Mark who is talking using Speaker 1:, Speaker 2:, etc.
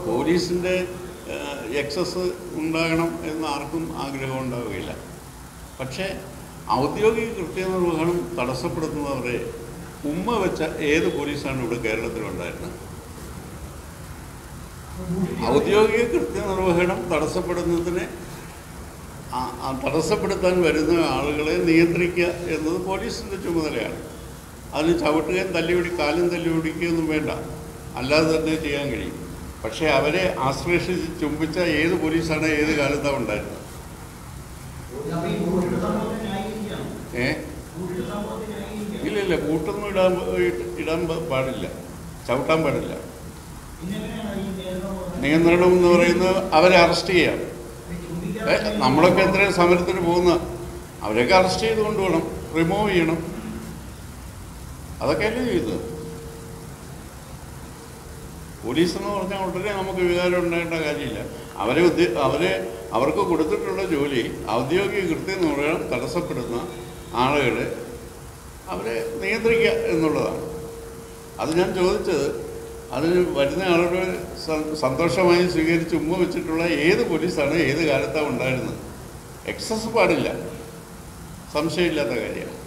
Speaker 1: പോലീസിൻ്റെ എക്സസ് ഉണ്ടാകണം എന്ന് ആർക്കും ആഗ്രഹം ഉണ്ടാവുകയില്ല പക്ഷേ ഔദ്യോഗിക കൃത്യനിർവഹണം തടസ്സപ്പെടുത്തുന്നവരെ ഉമ്മ വെച്ച ഏത് പോലീസാണ് ഇവിടെ കേരളത്തിലുണ്ടായിരുന്നത് ഔദ്യോഗിക കൃത്യനിർവഹണം തടസ്സപ്പെടുന്നതിന് ആ- ആ തടസ്സപ്പെടുത്താൻ വരുന്ന ആളുകളെ നിയന്ത്രിക്കുക എന്നത് പോലീസിൻ്റെ ചുമതലയാണ് അതിന് ചവിട്ടുകയും തല്ലിപിടി കാലും തല്ലിപിടിക്കുകയൊന്നും വേണ്ട അല്ലാതെ തന്നെ ചെയ്യാൻ കഴിയും പക്ഷേ അവരെ ആശ്ലേഷിച്ച് ചുംബിച്ച ഏത് പോലീസാണ് ഏത് കാലത്താണ് ഉണ്ടായിരുന്നത് ഏ ഇല്ല ഇല്ല കൂട്ടൊന്നും ഇടാൻ ഇടാൻ പാടില്ല ചവിട്ടാൻ പാടില്ല നിയന്ത്രണം എന്ന് പറയുന്നത് അവരെ അറസ്റ്റ് ചെയ്യാം ഏ, നമ്മളൊക്കെ എത്രയും സമരത്തിന് പോകുന്ന അവരൊക്കെ അറസ്റ്റ് ചെയ്ത് കൊണ്ടുപോകണം റിമൂവ് ചെയ്യണം അതൊക്കെയല്ലേ ചെയ്തത് പോലീസ് എന്ന് പറഞ്ഞാൽ ഉടനെ നമുക്ക് വികാരം ഉണ്ടാകേണ്ട കാര്യമില്ല അവരെ ഉദ്ദേ അവരെ അവർക്ക് കൊടുത്തിട്ടുള്ള ജോലി ഔദ്യോഗിക കൃത്യം എന്ന് പറയാൻ തടസ്സപ്പെടുന്ന ആളുകളെ അവരെ നിയന്ത്രിക്കുക എന്നുള്ളതാണ് അത് ഞാൻ ചോദിച്ചത് അതിന് വരുന്ന ആളുകൾ സ- സന്തോഷമായി സ്വീകരിച്ച് ഉമ്മ വെച്ചിട്ടുള്ള ഏത് പോലീസാണ് ഏത് കാലത്താണ് ഉണ്ടായിരുന്നത് എക്സസ് പാടില്ല സംശയമില്ലാത്ത കാര്യമാണ്